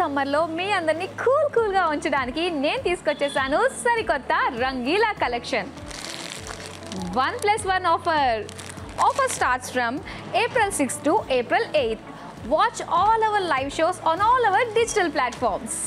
సమ్మర్లో మీ అందరినీ కూల్ కూల్గా ఉంచడానికి నేను తీసుకొచ్చేసాను సరికొత్త Rangeela collection one plus one offer offer starts from April six to April eighth watch all our live shows on all our digital platforms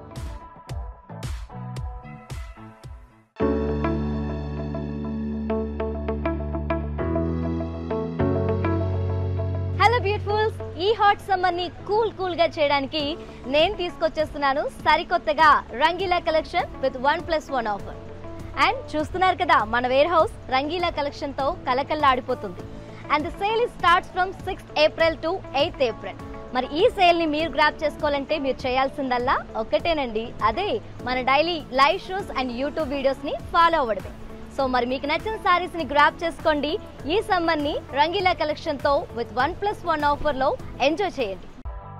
hello beautifuls ఈ హాట్ సమ్మర్ ని కూల్ కూల్ గా చేయడానికి నేను తీసుకొచ్చేస్తున్నాను సరికొత్తగా Rangeela collection with one plus one offer and చూస్తున్నారు కదా మన వేర్ హౌస్ రంగీలా కలెక్షన్ తో కలకల్లాడిపోతుంది and the sale is starts from sixth April to eighth April మరి ఈ సేల్ ని మీరు గ్రాప్ చేసుకోవాలంటే మీరు చేయాల్సిందల్లా ఒక్కటేనండి అదే మన daily live shows and YouTube videos ని ఫాలో అవ్వడమే సో మరి మీకు నచ్చిన సారీస్ ని గ్రాప్ చేసుకోండి ఈ సమ్మర్ ని రంగీలా కలెక్షన్ తో with one plus one offer లో ఎంజాయ్ చేయండి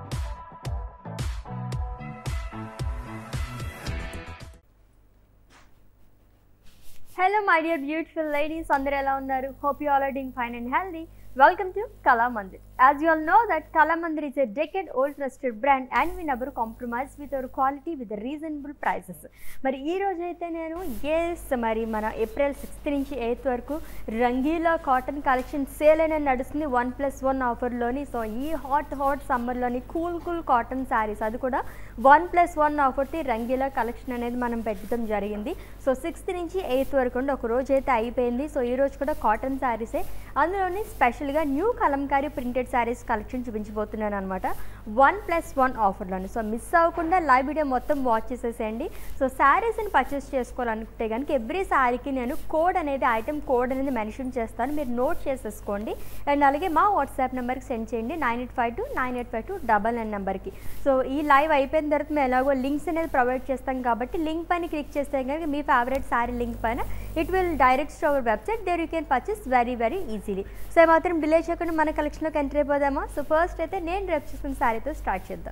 hello my dear beautiful ladies అందరు ఎలా ఉన్నారు hope you all are doing fine and healthy welcome to Kala Mandir as you all know that Kala Mandir is a decade old trusted brand and we never compromise with our quality with reasonable prices మరి ఈ రోజు అయితే నేను yes మరి మన April sixth నుంచి eighth వరకు Rangeela cotton collection sale అనేది నడుస్తుంది వన్ ప్లస్ వన్ ఆఫర్లోని సో ఈ హాట్ హాట్ సమ్మర్లోని కూల్ కూల్ కాటన్ శారీస్ అది కూడా వన్ ప్లస్ వన్ ఆఫర్తి రంగీలా కలెక్షన్ అనేది మనం పెట్టడం జరిగింది సో సిక్స్త్ నుంచి ఎయిత్ వరకు ఉండి ఒక రోజు అయితే అయిపోయింది సో ఈ రోజు కూడా కాటన్ శారీసే అందులోని స్పెషల్గా new Kalamkari printed saris collection చూపించబోతున్నాను అనమాట వన్ ప్లస్ వన్ ఆఫర్లోని సో మిస్ అవ్వకుండా లైవ్ వీడియో మొత్తం వాచ్ చేసేసేయండి సో శారీస్ని పర్చేస్ చేసుకోవాలనుకుంటే కనుక ఎవ్రీ శారీకి నేను కోడ్ అనేది ఐటమ్ కోడ్ అనేది మెన్షన్ చేస్తాను మీరు నోట్ చేసేసుకోండి అండ్ అలాగే మా వాట్సాప్ నెంబర్కి సెండ్ చేయండి nine eight five two nine eight five two double nine నెంబర్కి సో ఈ లైవ్ అయిపోయిన తర్వాత మేము ఎలాగో లింక్స్ అనేది ప్రొవైడ్ చేస్తాం కాబట్టి లింక్ పైన క్లిక్ చేస్తే కనుక మీ ఫేవరెట్ శారీ లింక్ పైన it will direct to our website there you can purchase very very easily so మాత్రం డిలే చేయకుండా మన కలెక్షన్లోకి ఎంటర్ అయిపోదామా సో ఫస్ట్ అయితే నేను రేపు చూసిన శారీతో స్టార్ట్ చేద్దాం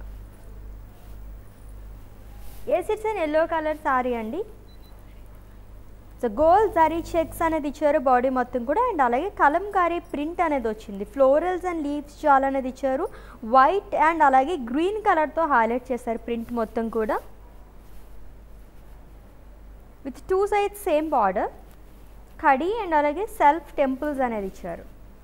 ఏ సిట్స్ అండ్ ఎల్లో కలర్ శారీ అండి సో గోల్డ్ జరీ చెక్స్ అనేది ఇచ్చారు బాడీ మొత్తం కూడా అండ్ అలాగే కలంకారీ ప్రింట్ అనేది వచ్చింది ఫ్లోరల్స్ అండ్ లీవ్స్ చాలా అనేది ఇచ్చారు వైట్ అండ్ అలాగే గ్రీన్ కలర్తో హైలైట్ చేశారు ప్రింట్ మొత్తం కూడా with two sides same border khadi and అలాగే సెల్ఫ్ టెంపుల్స్ అనేది ఇచ్చారు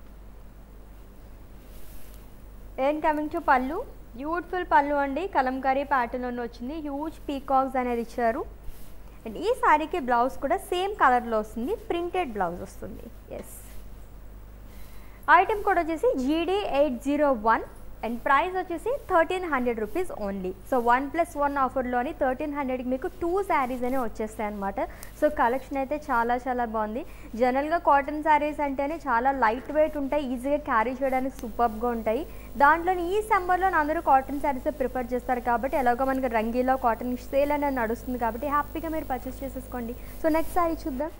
and coming to pallu beautiful pallu అండి కలంకారీ ప్యాటర్న్లో వచ్చింది హ్యూజ్ పీకాక్స్ అనేది ఇచ్చారు అండ్ ఈ శారీకి బ్లౌజ్ కూడా సేమ్ కలర్లో వస్తుంది ప్రింటెడ్ బ్లౌజ్ వస్తుంది ఎస్ ఐటమ్ కోడ్ వచ్చేసి జీడీ eight zero one and price వచ్చేసి thirteen hundred rupees only so one plus one ఆఫర్లోని థర్టీన్ హండ్రెడ్కి మీకు టూ శారీస్ అనే వచ్చేస్తాయి అనమాట సో కలెక్షన్ అయితే చాలా చాలా బాగుంది జనరల్గా కాటన్ శారీస్ అంటేనే చాలా లైట్ వెయిట్ ఉంటాయి ఈజీగా క్యారీ చేయడానికి సూపర్గా ఉంటాయి దాంట్లో ఈ సమ్మర్లో అందరూ కాటన్ శారీస్ ప్రిఫర్ చేస్తారు కాబట్టి ఎలాగో మనకి రంగీలో కాటన్ సేల్ అనేది నడుస్తుంది కాబట్టి హ్యాపీగా మీరు పర్చేస్ చేసేసుకోండి సో నెక్స్ట్ శారీ చూద్దాం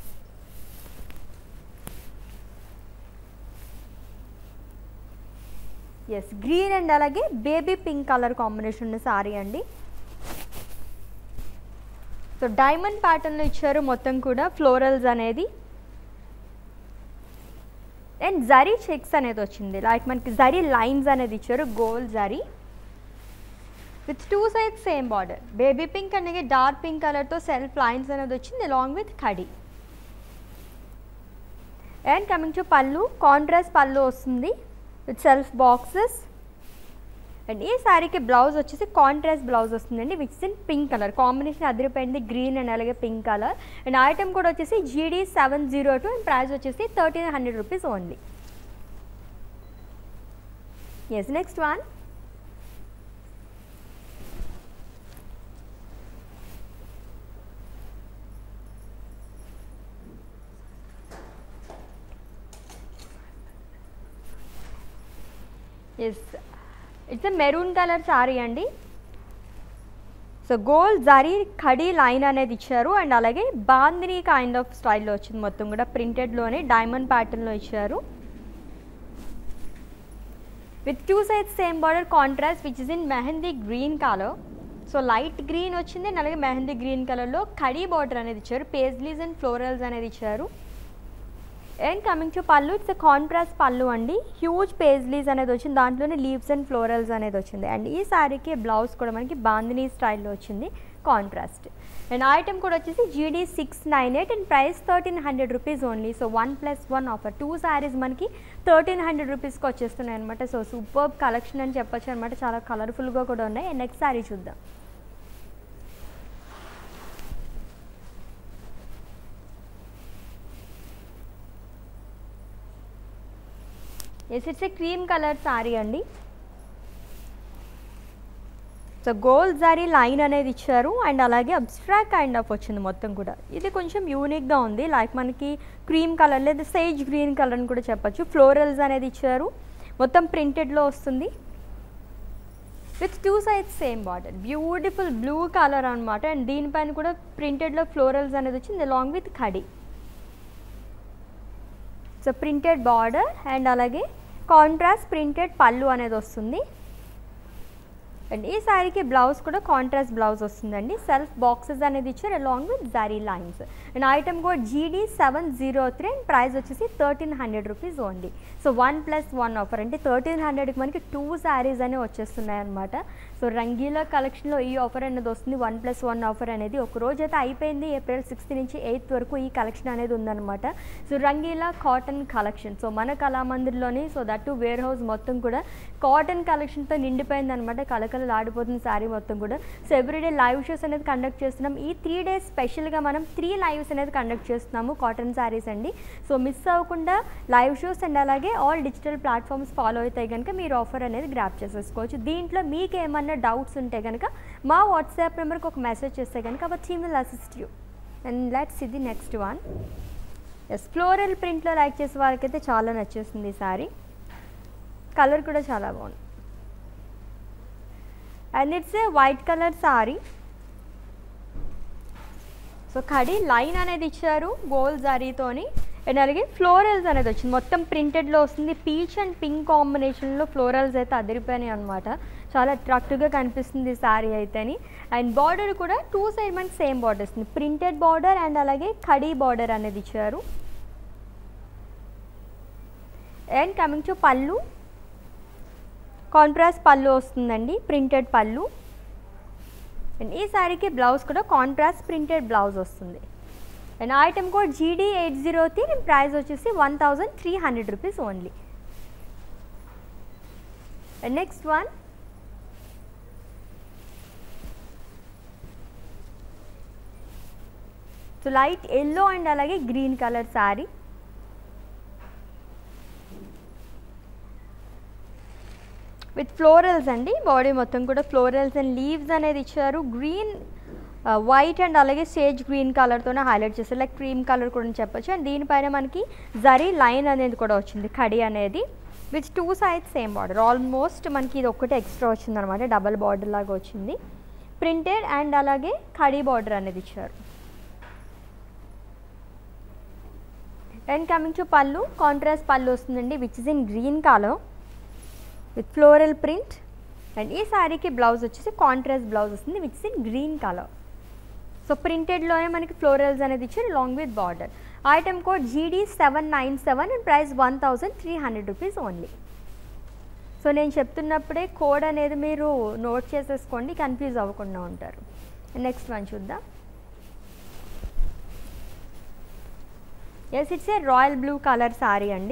ఎస్ గ్రీన్ అండ్ అలాగే బేబీ పింక్ కలర్ కాంబినేషన్ ఉన్న సారీ అండి సో డైమండ్ ప్యాటర్న్లో ఇచ్చారు మొత్తం కూడా ఫ్లోరల్స్ అనేది అండ్ జరీ చెక్స్ అనేది వచ్చింది లైక్ మనకి జరీ లైన్స్ అనేది ఇచ్చారు gold zari with two sides same border baby pink అనేది డార్క్ పింక్ కలర్తో సెల్ఫ్ లైన్స్ అనేది వచ్చింది along with khadi and coming to pallu contrast pallu వస్తుంది విత్ సెల్ఫ్ బాక్సెస్ అండ్ ఈ శారీకి బ్లౌజ్ వచ్చేసి కాంట్రాస్ట్ బ్లౌజ్ వస్తుందండి which in pink colour combination అదిరిపోయింది గ్రీన్ అండ్ అలాగే పింక్ కలర్ అండ్ ఐటమ్ కూడా వచ్చేసి GD seven zero two and price వచ్చేసి thirteen hundred rupees only yes next one yes it's a maroon colour sorry అండి so gold zari khadi line అనేది ఇచ్చారు and అలాగే bandhani kind of స్టైల్లో వచ్చింది మొత్తం కూడా ప్రింటెడ్లోనే డైమండ్ ప్యాటర్న్లో ఇచ్చారు with two sides same border contrast which is in mehndi green colour so light green వచ్చింది అండ్ అలాగే మెహందీ గ్రీన్ కలర్లో కడీ బార్డర్ అనేది ఇచ్చారు పేజ్లీస్ అండ్ ఫ్లోరల్స్ అనేది ఇచ్చారు and coming to pallu it's contrast pallu అండి హ్యూజ్ పేజ్లీస్ అనేది వచ్చింది దాంట్లోనే లీవ్స్ అండ్ ఫ్లోరల్స్ అనేది వచ్చింది అండ్ ఈ శారీకి బ్లౌజ్ కూడా మనకి బాందినీ స్టైల్లో వచ్చింది కాంట్రాస్ట్ అండ్ ఐటమ్ కూడా వచ్చేసి GD six nine eight and price thirteen hundred rupees only so one plus one offer two saris మనకి థర్టీన్ హండ్రెడ్ రూపీస్కి వచ్చేస్తున్నాయి అనమాట సో సూపర్ కలెక్షన్ అని చెప్పొచ్చు అనమాట చాలా కలర్ఫుల్గా కూడా ఉన్నాయి అండ్ నెక్స్ట్ శారీ చూద్దాం yes it's a cream colour sorry అండి సో గోల్డ్ జారీ లైన్ అనేది ఇచ్చారు అండ్ అలాగే అబ్స్ట్రాక్ట్ కైండ్ ఆఫ్ వచ్చింది మొత్తం కూడా ఇది కొంచెం యూనిక్గా ఉంది లైక్ మనకి క్రీమ్ కలర్ లేదా సేజ్ గ్రీన్ కలర్ అని కూడా చెప్పొచ్చు ఫ్లోరల్స్ అనేది ఇచ్చారు మొత్తం ప్రింటెడ్లో వస్తుంది with two sides same border beautiful blue colour అనమాట అండ్ దీనిపైన కూడా ప్రింటెడ్లో ఫ్లోరల్స్ అనేది వచ్చింది along with khadi so printed border and అలాగే కాంట్రాస్ట్ ప్రింటెడ్ పళ్ళు అనేది వస్తుంది అండ్ ఈ శారీకి బ్లౌజ్ కూడా కాంట్రాస్ట్ బ్లౌజ్ వస్తుందండి సెల్ఫ్ బాక్సెస్ అనేది ఇచ్చారు along with zari lines and item code జీడీ seven zero three and price వచ్చేసి thirteen hundred rupees only so one plus one offer అంటే థర్టీన్ హండ్రెడ్కి మనకి టూ శారీస్ అనేవి వచ్చేస్తున్నాయి అనమాట సో రంగీలా కలెక్షన్లో ఈ ఆఫర్ అనేది వస్తుంది వన్ ప్లస్ వన్ ఆఫర్ అనేది ఒక రోజు అయితే అయిపోయింది ఏప్రిల్ సిక్స్త్ నుంచి ఎయిత్ వరకు ఈ కలెక్షన్ అనేది ఉందన్నమాట so Rangeela cotton collection so మన కళామందిర్లోని సో దట్ వేర్ హౌస్ మొత్తం కూడా కాటన్ కలెక్షన్తో నిండిపోయింది అనమాట కలకలు ఆడిపోతుంది శారీ మొత్తం కూడా సో ఎవ్రీడే లైవ్ షోస్ అనేది కండక్ట్ చేస్తున్నాం ఈ త్రీ డేస్ స్పెషల్గా మనం త్రీ లైవ్స్ అనేది కండక్ట్ చేస్తున్నాము కాటన్ శారీస్ అండి సో మిస్ అవ్వకుండా లైవ్ షోస్ అండ్ అలాగే ఆల్ డిజిటల్ ప్లాట్ఫామ్స్ ఫాలో అయితే కనుక మీరు ఆఫర్ అనేది గ్రాప్ చేసేసుకోవచ్చు దీంట్లో మీకు ఏమన్నా డౌట్స్ ఉంటే కనుక మా వాట్సాప్ నెంబర్కి ఒక మెసేజ్ చేస్తే కనుక our team will assist you and let's ఇది నెక్స్ట్ వన్ ఎస్ ఫ్లోరల్ ప్రింట్లో లైక్ చేసే వాళ్ళకైతే చాలా నచ్చేస్తుంది ఈ సారీ కలర్ కూడా చాలా బాగుంది and it's a white colour sari so కడి లైన్ అనేది ఇచ్చారు గోల్డ్ జారీతోని అండ్ అలాగే ఫ్లోరల్స్ అనేది వచ్చింది మొత్తం ప్రింటెడ్లో వస్తుంది పీచ్ అండ్ పింక్ కాంబినేషన్లో ఫ్లోరల్స్ అయితే అదిరిపోయినాయి అనమాట చాలా అట్రాక్టివ్గా కనిపిస్తుంది శారీ అయితేని అండ్ బార్డర్ కూడా టూ సైడ్ మనకి సేమ్ బార్డర్ వస్తుంది ప్రింటెడ్ బార్డర్ అండ్ అలాగే కడీ బార్డర్ అనేది ఇచ్చారు and coming to pallu contrast pallu వస్తుందండి ప్రింటెడ్ పళ్ళు అండ్ ఈ శారీకి బ్లౌజ్ కూడా కాంట్రాస్ట్ ప్రింటెడ్ బ్లౌజ్ వస్తుంది అండ్ ఐటమ్ కోడ్ జీడీ eight zero three and price వచ్చేసి one thousand three hundred rupees only and next one so light yellow and అలాగే green colour sari with florals అండి body మొత్తం కూడా ఫ్లోరల్స్ అండ్ లీవ్స్ అనేది ఇచ్చారు green white and అలాగే sage green కలర్తోనే highlight చేస్తారు లైక్ క్రీమ్ కలర్ కూడా చెప్పొచ్చు అండ్ దీనిపైన మనకి జరీ లైన్ అనేది కూడా వచ్చింది కడి అనేది with two sides same border almost మనకి ఇది ఒక్కటే ఎక్స్ట్రా వచ్చింది అనమాట డబల్ బార్డర్ లాగా వచ్చింది ప్రింటెడ్ అండ్ అలాగే కడి బార్డర్ అనేది ఇచ్చారు and coming to pallu contrast pallu వస్తుందండి which is in green colour with floral print and ఈ శారీకి బ్లౌజ్ వచ్చేసి కాంట్రాస్ట్ బ్లౌజ్ వస్తుంది which in green colour so ప్రింటెడ్లోనే మనకి ఫ్లోరల్స్ అనేది ఇచ్చారు long with border item code జీడీ seven nine seven and price one thousand three hundred rupees only so నేను చెప్తున్నప్పుడే కోడ్ అనేది మీరు నోట్ చేసేసుకోండి కన్ఫ్యూజ్ అవ్వకుండా ఉంటారు నెక్స్ట్ వన్ చూద్దాం yes it's a royal blue colour sari అండి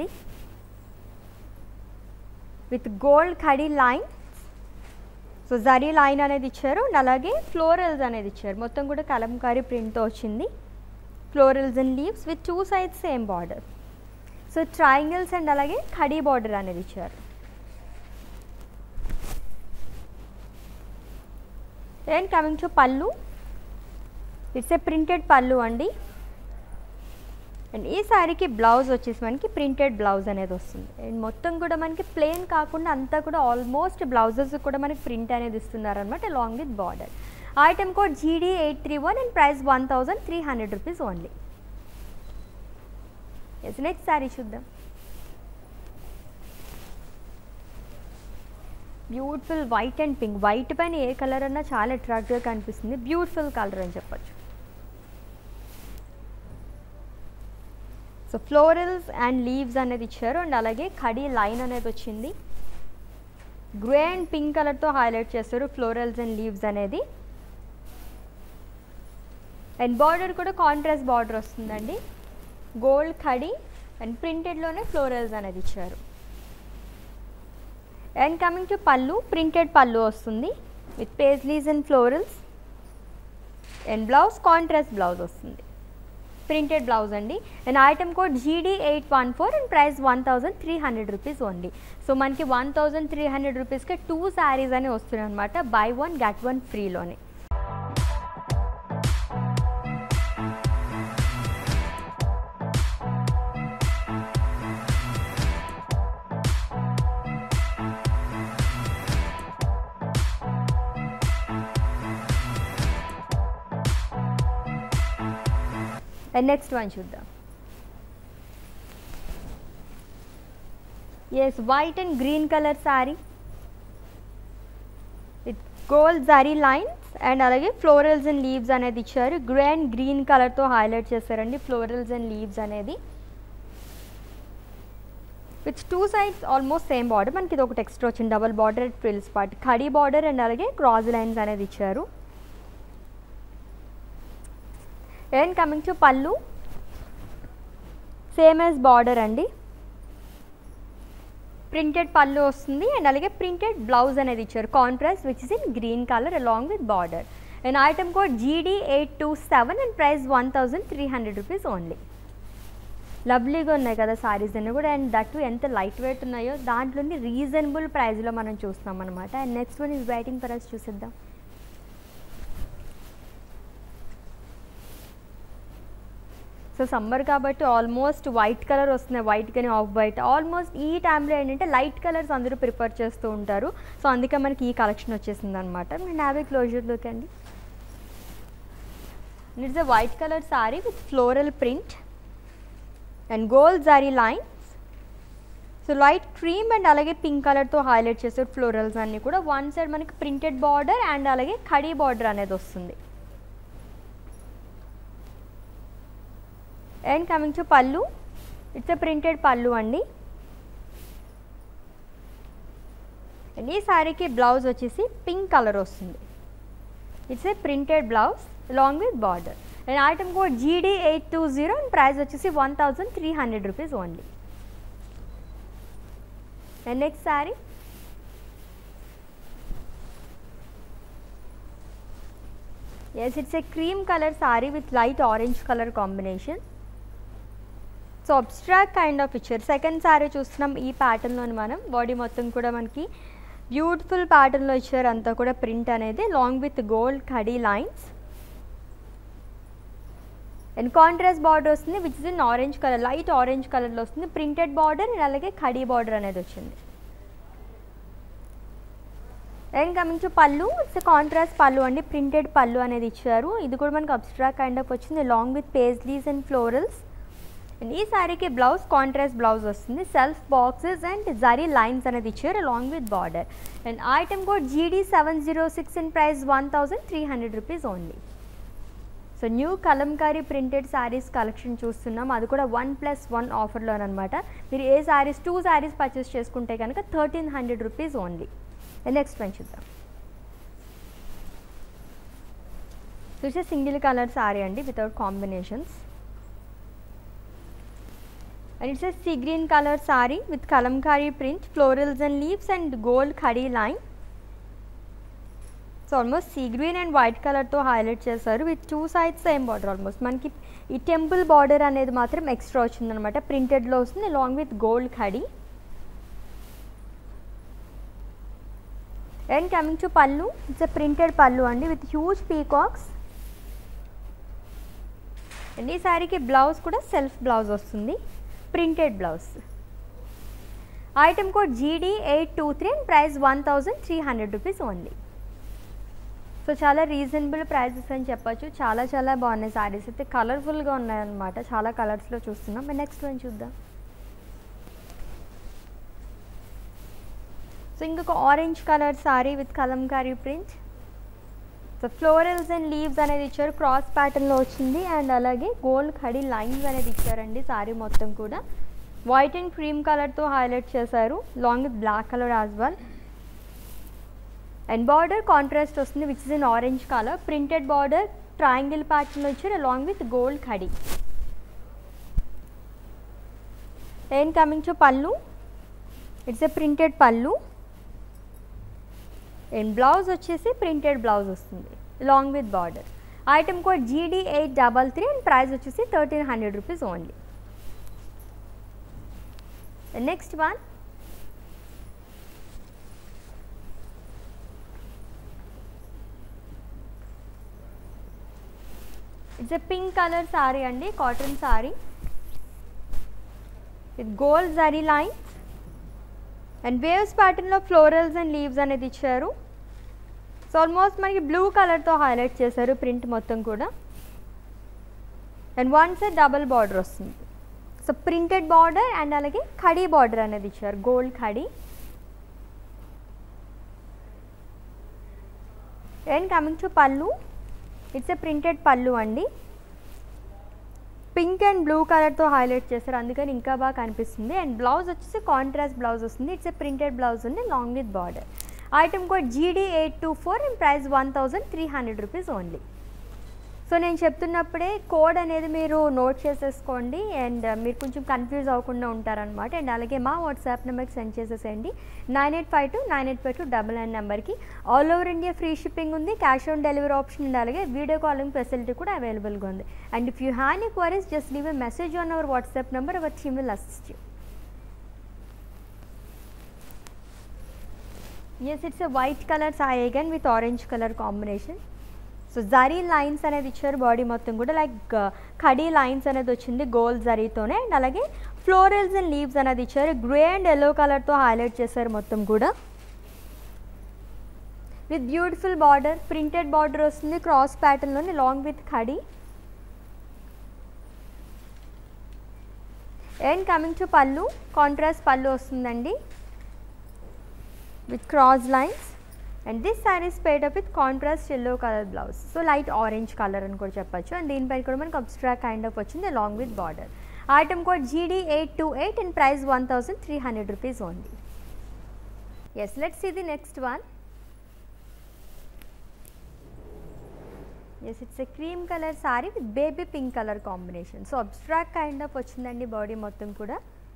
విత్ గోల్డ్ కడీ లైన్ సో జరీ లైన్ అనేది ఇచ్చారు అండ్ అలాగే ఫ్లోరల్స్ అనేది ఇచ్చారు మొత్తం కూడా కలంకారీ ప్రింట్తో వచ్చింది florals and leaves with two sides same border so triangles and అలాగే కడీ బార్డర్ అనేది ఇచ్చారు and coming to pallu it's a printed pallu అండి అండ్ ఈ శారీకి బ్లౌజ్ వచ్చేసి మనకి ప్రింటెడ్ బ్లౌజ్ అనేది వస్తుంది అండ్ మొత్తం కూడా మనకి ప్లెయిన్ కాకుండా అంతా కూడా ఆల్మోస్ట్ బ్లౌజెస్ కూడా మనకి ప్రింట్ అనేది ఇస్తున్నారు అనమాట long with border item code జీడీ eight three one and price one thousand three hundred rupees only yes next sari చూద్దాం beautiful white and pink white పైన ఏ కలర్ అన్నా చాలా అట్రాక్టివ్గా కనిపిస్తుంది బ్యూటిఫుల్ కలర్ అని చెప్పొచ్చు సో ఫ్లోరల్స్ అండ్ లీవ్స్ అనేది ఇచ్చారు అండ్ అలాగే కడి లైన్ అనేది వచ్చింది గ్రే అండ్ పింక్ కలర్తో హైలైట్ చేస్తారు ఫ్లోరల్స్ అండ్ లీవ్స్ అనేది అండ్ బార్డర్ కూడా కాంట్రాస్ట్ బార్డర్ వస్తుందండి గోల్డ్ కడి అండ్ ప్రింటెడ్లోనే ఫ్లోరల్స్ అనేది ఇచ్చారు and coming to pallu printed pallu వస్తుంది with paisleys and florals and blouse contrast blouse వస్తుంది ప్రింటెడ్ బ్లౌజ్ అండి అండ్ ఐటమ్ కోడ్ జీడీ eight one four and price one thousand three hundred rupees only so మనకి one thousand three hundred రూపీస్కి two saris అని వస్తున్నాయి అనమాట buy one get one ఫ్రీలోనే and next one చూద్దాం yes white and green colour sari with gold zari lines and అలాగే florals and leaves అనేది ఇచ్చారు గ్రే అండ్ గ్రీన్ కలర్తో హైలైట్ చేశారండి ఫ్లోరల్స్ అండ్ లీవ్స్ అనేది with two sides almost same border మనకి ఇది ఒకటి ఎక్స్ట్రా వచ్చింది డబల్ బార్డర్ ఫ్రిల్స్ పార్ట్ కడీ బార్డర్ అండ్ అలాగే క్రాస్ లైన్స్ అనేది ఇచ్చారు and coming to pallu same as border అండి ప్రింటెడ్ పళ్ళు వస్తుంది అండ్ అలాగే ప్రింటెడ్ బ్లౌజ్ అనేది ఇచ్చారు contrast which is in green colour along with border and item code జీడీ eight two seven and price one thousand three hundred rupees only లవ్లీగా ఉన్నాయి కదా సారీస్ అన్నీ కూడా అండ్ దట్ ఎంత లైట్ వెయిట్ ఉన్నాయో దాంట్లోని రీజనబుల్ ప్రైస్లో మనం చూస్తున్నాం అనమాట and next one is waiting for us చూసిద్దాం సో సమ్మర్ కాబట్టి ఆల్మోస్ట్ వైట్ కలర్ వస్తున్నాయి వైట్ కానీ ఆఫ్ వైట్ ఆల్మోస్ట్ ఈ టైంలో ఏంటంటే లైట్ కలర్స్ అందరూ ప్రిఫర్ చేస్తూ ఉంటారు సో అందుకే మనకి ఈ కలెక్షన్ వచ్చేసింది అనమాట నేను హ్యావ్ క్లోజర్ లుక్ అండి it's a white colour sari with floral print and gold zari lines so light cream and అలాగే పింక్ కలర్తో హైలైట్ చేసారు ఫ్లోరల్స్ అన్నీ కూడా వన్ సైడ్ మనకి ప్రింటెడ్ బార్డర్ అండ్ అలాగే కడీ బార్డర్ అనేది వస్తుంది and coming to pallu it's a printed pallu అండి అండ్ ఈ శారీకి బ్లౌజ్ వచ్చేసి పింక్ కలర్ వస్తుంది it's a printed blouse along with border and item code జీడీ eight two zero and price వచ్చేసి one thousand three hundred rupees only and next sari yes it's a cream colour sari with light orange colour combination so abstract kind of picture second sari చూస్తున్నాం ఈ ప్యాటర్న్లోని మనం body మొత్తం కూడా మనకి beautiful ప్యాటర్న్లో ఇచ్చారు అంతా కూడా ప్రింట్ అనేది long with gold khadi lines and contrast border వస్తుంది which is in orange colour light orange కలర్లో వస్తుంది ప్రింటెడ్ బార్డర్ అండ్ అలాగే కడీ బార్డర్ అనేది వచ్చింది and coming to pallu it's contrast pallu అండి ప్రింటెడ్ పళ్ళు అనేది ఇచ్చారు ఇది కూడా మనకు అబ్స్ట్రాక్ట్ కైండ్ ఆఫ్ వచ్చింది long with paisleys and florals and ఈ శారీకి బ్లౌజ్ కాంట్రాస్ట్ బ్లౌజ్ వస్తుంది self boxes and zari lines అనేది ఇచ్చారు along with border and item code జీడీ seven zero six in price one thousand three hundred rupees only so new Kalamkari printed saris collection చూస్తున్నాం అది కూడా one plus one ఆఫర్లోనమాట మీరు ఏ శారీస్ టూ శారీస్ పర్చేస్ చేసుకుంటే కనుక thirteen hundred rupees only next one చూద్దాం చూసే సింగిల్ కలర్ శారీ అండి without combinations and it's a sea green colour sari with Kalamkari print florals and leaves and gold ఖడీ line so almost sea green and white కలర్తో highlight చేశారు with two sides same border almost మనకి ఈ temple border అనేది మాత్రం extra వచ్చిందనమాట ప్రింటెడ్లో వస్తుంది లాంగ్ విత్ గోల్డ్ ఖడీ and coming to pallu it's a printed pallu అండి విత్ హ్యూజ్ పీకాక్స్ అండ్ ఈ శారీకి బ్లౌజ్ కూడా సెల్ఫ్ బ్లౌజ్ వస్తుంది ప్రింటెడ్ బ్లౌజ్ ఐటమ్ కోడ్ జీడీ eight two three and price one thousand three hundred rupees only so చాలా reasonable prices అని చెప్పొచ్చు చాలా చాలా బాగున్నాయి శారీస్ అయితే కలర్ఫుల్గా ఉన్నాయన్నమాట చాలా కలర్స్లో చూస్తున్నాం నెక్స్ట్ వన్ చూద్దాం సో ఇంకొక orange colour sari with Kalamkari print so florals and leaves అనేది ఇచ్చారు క్రాస్ ప్యాటర్న్లో వచ్చింది అండ్ అలాగే గోల్డ్ ఖడీ లైన్స్ అనేది ఇచ్చారండి సారీ మొత్తం కూడా వైట్ అండ్ క్రీమ్ కలర్తో హైలైట్ చేశారు long with black colour as well and border contrast వస్తుంది which is in orange colour printed border triangle ప్యాటర్న్లో ఇచ్చారు అలాంగ్ విత్ గోల్డ్ ఖడీ and coming to pallu it's a printed pallu and blouse వచ్చేసి printed blouse వస్తుంది long with border item code జీడీ eight double three and price వచ్చేసి thirteen hundred rupees only next one it's a pink colour sorry అండి cotton sari with gold zari lines and waves ప్యాటర్న్లో florals and leaves అనేది ఇచ్చారు so almost మనకి blue కలర్తో highlight చేశారు print మొత్తం కూడా and one side double border వస్తుంది సో ప్రింటెడ్ బార్డర్ అండ్ అలాగే ఖడీ బార్డర్ అనేది ఇచ్చారు గోల్డ్ ఖడీ and coming to pallu it's a printed pallu అండి పింక్ అండ్ బ్లూ కలర్తో హైలైట్ చేస్తారు అందుకని ఇంకా బాగా కనిపిస్తుంది అండ్ బ్లౌజ్ వచ్చేసి కాంట్రాస్ట్ బ్లౌజ్ వస్తుంది ఇట్స్ ఎ ప్రింటెడ్ బ్లౌజ్ ఉంది long with border item code జీడీ eight two four and price one thousand three hundred rupees only so నేను చెప్తున్నప్పుడే కోడ్ అనేది మీరు నోట్ చేసేసుకోండి అండ్ మీరు కొంచెం కన్ఫ్యూజ్ అవ్వకుండా ఉంటారనమాట అండ్ అలాగే మా వాట్సాప్ నెంబర్కి సెండ్ చేసేసేయండి nine eight five two nine eight five two double nine నెంబర్కి all over India free shipping ఉంది cash on delivery option and అలాగే వీడియో కాలింగ్ ఫెసిలిటీ కూడా అవైలబుల్గా ఉంది and if you have any queries just leave a message on our WhatsApp number our team will assist you yes it's a white colour సాయి again with orange colour combination so zari lines అనేది ఇచ్చారు body మొత్తం కూడా like khadi lines అనేది వచ్చింది gold జరీతోనే and అలాగే florals and leaves అనేది ఇచ్చారు గ్రే అండ్ ఎల్లో కలర్తో హైలైట్ చేశారు మొత్తం కూడా with beautiful border printed border వస్తుంది క్రాస్ ప్యాటర్న్లోని long with khadi and coming to pallu contrast pallu వస్తుందండి with cross lines and this saris paired up with contrast yellow colour blouse so light orange colour అని కూడా చెప్పొచ్చు అండ్ దీనిపై కూడా మనకి అబ్స్ట్రాక్ట్ కైండ్ ఆఫ్ వచ్చింది along with border item code జీడీ eight two eight and price one thousand three hundred rupees only yes let's see the next one yes it's a cream colour sari with baby pink colour combination so abstract kind of వచ్చిందండి body మొత్తం కూడా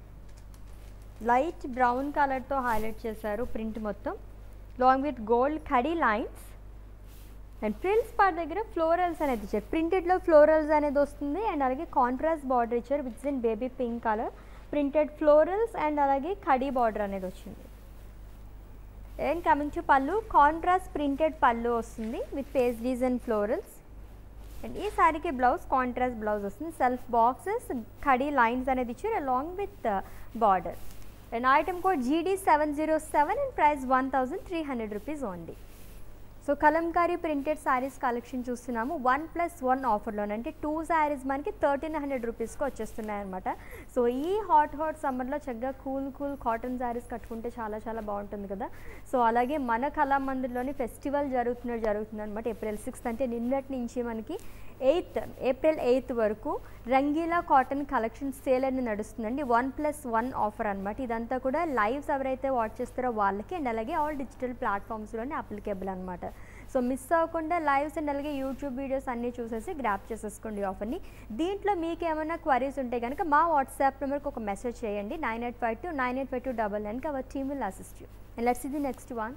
light brown కలర్తో highlight చేశారు print మొత్తం long with gold khadi lines and frills part దగ్గర florals అనేది ఇచ్చారు ప్రింటెడ్లో ఫ్లోరల్స్ అనేది వస్తుంది అండ్ అలాగే కాంట్రాస్ట్ బార్డర్ ఇచ్చారు with in baby pink colour printed florals and అలాగే కడీ బార్డర్ అనేది వచ్చింది and coming to pallu contrast printed pallu వస్తుంది with paisleys and florals and ఈ శారీకి బ్లౌజ్ కాంట్రాస్ట్ బ్లౌజ్ వస్తుంది సెల్ఫ్ బాక్సెస్ కడీ లైన్స్ అనేది ఇచ్చారు along with border and item code జీడీ seven zero seven and price one thousand three hundred rupees only so Kalamkari printed saris collection చూస్తున్నాము one plus one ఆఫర్లోనే అంటే టూ శారీస్ మనకి థర్టీన్ హండ్రెడ్ రూపీస్కి వచ్చేస్తున్నాయి అనమాట సో ఈ హాట్ హాట్ సమ్మర్లో చక్కగా కూల్ కూల్ కాటన్ శారీస్ కట్టుకుంటే చాలా చాలా బాగుంటుంది కదా సో అలాగే మన కళామందిర్లోని ఫెస్టివల్ జరుగుతున్నట్టు జరుగుతుంది అనమాట ఏప్రిల్ సిక్స్త్ అంటే నిన్నటి నుంచి మనకి ఎయిత్ ఏప్రిల్ ఎయిత్ వరకు రంగీలా కాటన్ కలెక్షన్ సేల్ అనేది నడుస్తుందండి వన్ ప్లస్ వన్ ఆఫర్ అనమాట ఇదంతా కూడా లైవ్స్ ఎవరైతే వాచ్ చేస్తారో వాళ్ళకి అండ్ అలాగే ఆల్ డిజిటల్ ప్లాట్ఫామ్స్లోనే అప్లికేబుల్ అనమాట సో మిస్ అవ్వకుండా లైవ్స్ అండ్ అలాగే యూట్యూబ్ వీడియోస్ అన్నీ చూసేసి గ్రాప్ చేసేసుకోండి ఆఫర్ని దీంట్లో మీకు ఏమైనా క్వరీస్ ఉంటే కనుక మా వాట్సాప్ నెంబర్కి ఒక మెసేజ్ చేయండి nine eight five two nine eight five two double నైన్కి our team will assist you and let's ఇది next one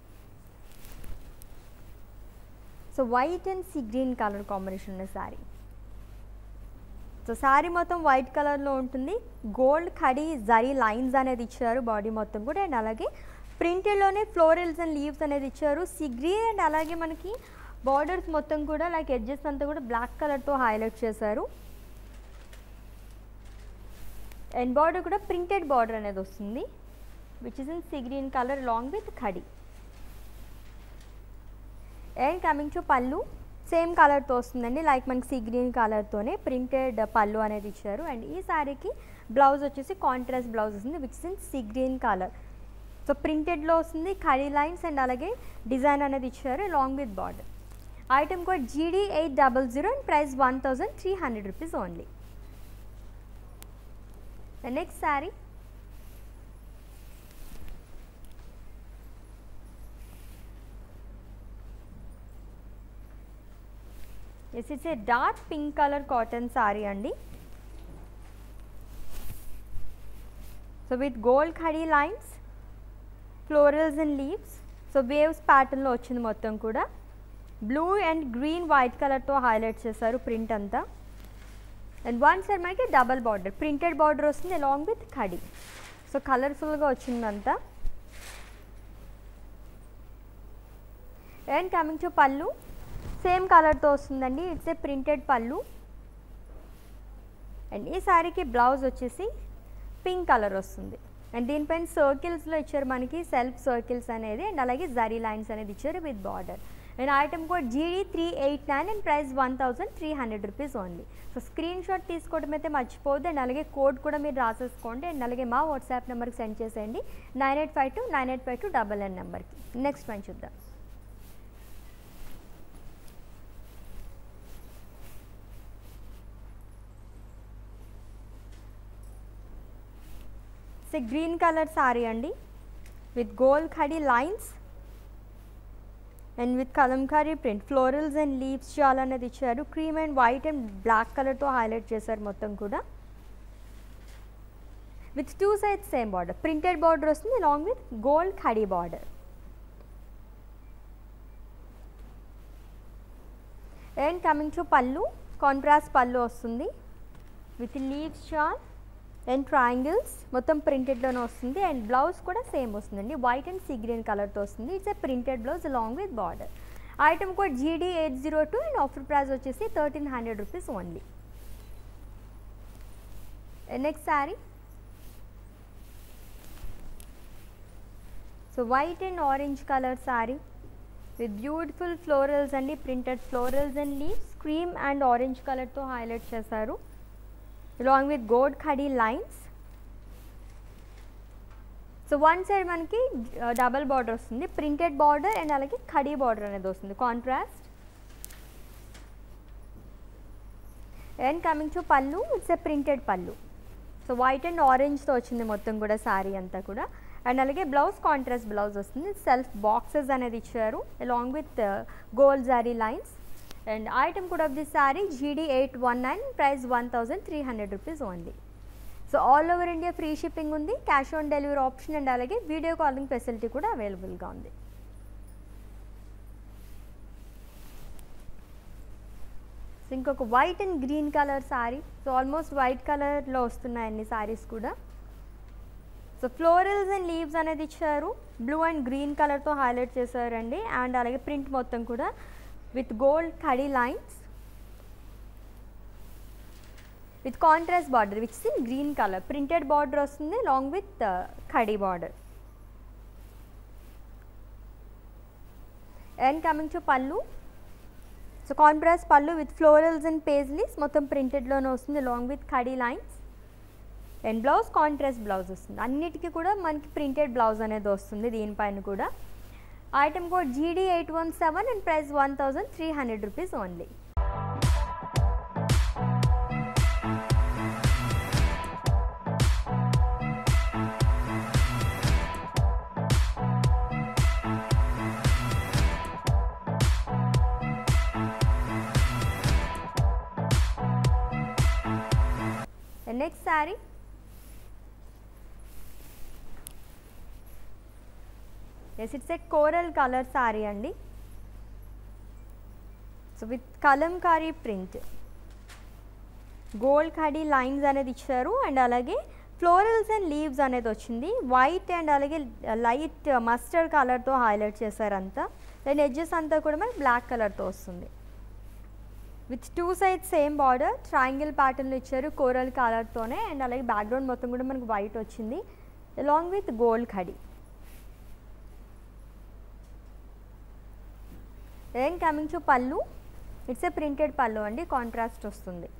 so white and sea green colour combination ఉన్న శారీ సో శారీ మొత్తం వైట్ కలర్లో ఉంటుంది గోల్డ్ ఖడీ జరీ లైన్స్ అనేది ఇచ్చారు బాడీ మొత్తం కూడా అండ్ అలాగే ప్రింటెడ్లోనే ఫ్లోరల్స్ అండ్ లీవ్స్ అనేది ఇచ్చారు సీ గ్రీన్ అండ్ అలాగే మనకి బార్డర్స్ మొత్తం కూడా లైక్ ఎడ్జెస్ అంతా కూడా బ్లాక్ కలర్తో హైలైట్ చేశారు అండ్ బార్డర్ కూడా ప్రింటెడ్ బార్డర్ అనేది వస్తుంది which is in sea green colour long with khadi and coming to pallu same కలర్తో వస్తుందండి లైక్ మనకి సీ గ్రీన్ కలర్తోనే ప్రింటెడ్ పళ్ళు అనేది ఇచ్చారు అండ్ ఈ శారీకి బ్లౌజ్ వచ్చేసి కాంట్రాస్ట్ బ్లౌజ్ వస్తుంది which in sea green colour so ప్రింటెడ్లో వస్తుంది ఖడీ లైన్స్ అండ్ అలాగే డిజైన్ అనేది ఇచ్చారు long with border item code జీడీ eight double zero and price one thousand three hundred rupees only the next sari yes it's a dark pink colour cotton sari అండి so with gold khadi lines florals and leaves so waves ప్యాటర్న్లో వచ్చింది మొత్తం కూడా blue and green white కలర్తో highlight చేశారు print అంతా and one side మనకి double border printed border వస్తుంది అలాంగ్ విత్ ఖడీ సో కలర్ఫుల్గా వచ్చిందంతా and coming to pallu same కలర్తో వస్తుందండి it's a printed pallu and ఈ శారీకి బ్లౌజ్ వచ్చేసి పింక్ కలర్ వస్తుంది అండ్ దీనిపైన సర్కిల్స్లో ఇచ్చారు మనకి సెల్ఫ్ సర్కిల్స్ అనేది అండ్ అలాగే జరీ లైన్స్ అనేది ఇచ్చారు with border and item code జీడీ three eight nine and price one thousand three hundred rupees only so screen shot తీసుకోవడం అయితే మర్చిపోవద్దు అండ్ అలాగే కోడ్ కూడా మీరు రాసేసుకోండి అండ్ అలాగే మా వాట్సాప్ నెంబర్కి సెండ్ చేసేయండి nine eight five two nine eight five two double nine నెంబర్కి నెక్స్ట్ వన్ చూద్దాం ఇట్స్ గ్రీన్ కలర్ సారీ అండి with gold khadi lines and with Kalamkari print florals and leaves చాలా అనేది ఇచ్చారు cream and white and black కలర్తో highlight చేశారు మొత్తం కూడా with two sides same border printed border వస్తుంది అలాంగ్ విత్ గోల్డ్ ఖడీ border and coming to pallu contrast pallu వస్తుంది with leaves shawl and triangles మొత్తం ప్రింటెడ్లోనే వస్తుంది అండ్ బ్లౌజ్ కూడా సేమ్ వస్తుందండి వైట్ అండ్ సీ గ్రీన్ కలర్తో వస్తుంది it's a printed blouse along with border item code జీడీ eight zero two and offer price వచ్చేసి thirteen hundred rupees only next sari so white and orange colour sari with beautiful florals అండి printed florals and leaves cream and orange కలర్తో highlight చేశారు along with gold khadi lines so one side మనకి double border వస్తుంది printed border and అలాగే ఖడీ border అనేది వస్తుంది contrast and coming to pallu it's a printed pallu so white and ఆరెంజ్తో వచ్చింది మొత్తం కూడా శారీ అంతా కూడా అండ్ అలాగే బ్లౌజ్ కాంట్రాస్ట్ బ్లౌజ్ వస్తుంది సెల్ఫ్ బాక్సెస్ అనేది ఇచ్చారు along with gold zari lines and item కూడా of this sari GD eight one nine price one thousand three hundred rupees only so all over India free shipping ఉంది cash on delivery option and అలాగే video calling facility కూడా అవైలబుల్గా ఉంది so ఇంకొక white and green colour sari so almost white కలర్లో వస్తున్నాయి అన్ని శారీస్ కూడా సో ఫ్లోరల్స్ అండ్ లీవ్స్ అనేది ఇచ్చారు బ్లూ అండ్ గ్రీన్ కలర్తో హైలైట్ చేశారండి అండ్ అలాగే ప్రింట్ మొత్తం కూడా with gold khadi lines with contrast border which in green colour printed border వస్తుంది long with khadi border and coming to pallu so contrast pallu with florals and paisleys మొత్తం ప్రింటెడ్లోనే వస్తుంది లాంగ్ విత్ ఖడీ lines and blouse contrast blouse వస్తుంది అన్నిటికీ కూడా మనకి printed blouse అనేది వస్తుంది దీనిపైన కూడా ఐటమ్ కోడ్ జీడీ eight one seven and price one thousand three hundred rupees only next sari yes it's a coral colour sari అండి so with Kalamkari print gold khadi lines అనేది ఇచ్చారు అండ్ అలాగే ఫ్లోరల్స్ అండ్ లీవ్స్ అనేది వచ్చింది వైట్ అండ్ అలాగే లైట్ మస్టర్డ్ కలర్తో highlight చేశారంతా and edges అంతా కూడా మనకి బ్లాక్ కలర్తో వస్తుంది with two sides same border triangle ప్యాటర్న్లో ఇచ్చారు కోరల్ కలర్తోనే అండ్ అలాగే బ్యాక్గ్రౌండ్ మొత్తం కూడా మనకి వైట్ వచ్చింది అలాంగ్ విత్ గోల్డ్ ఖడీ ఏం coming to pallu it's a printed pallu అండి కాంట్రాస్ట్ వస్తుంది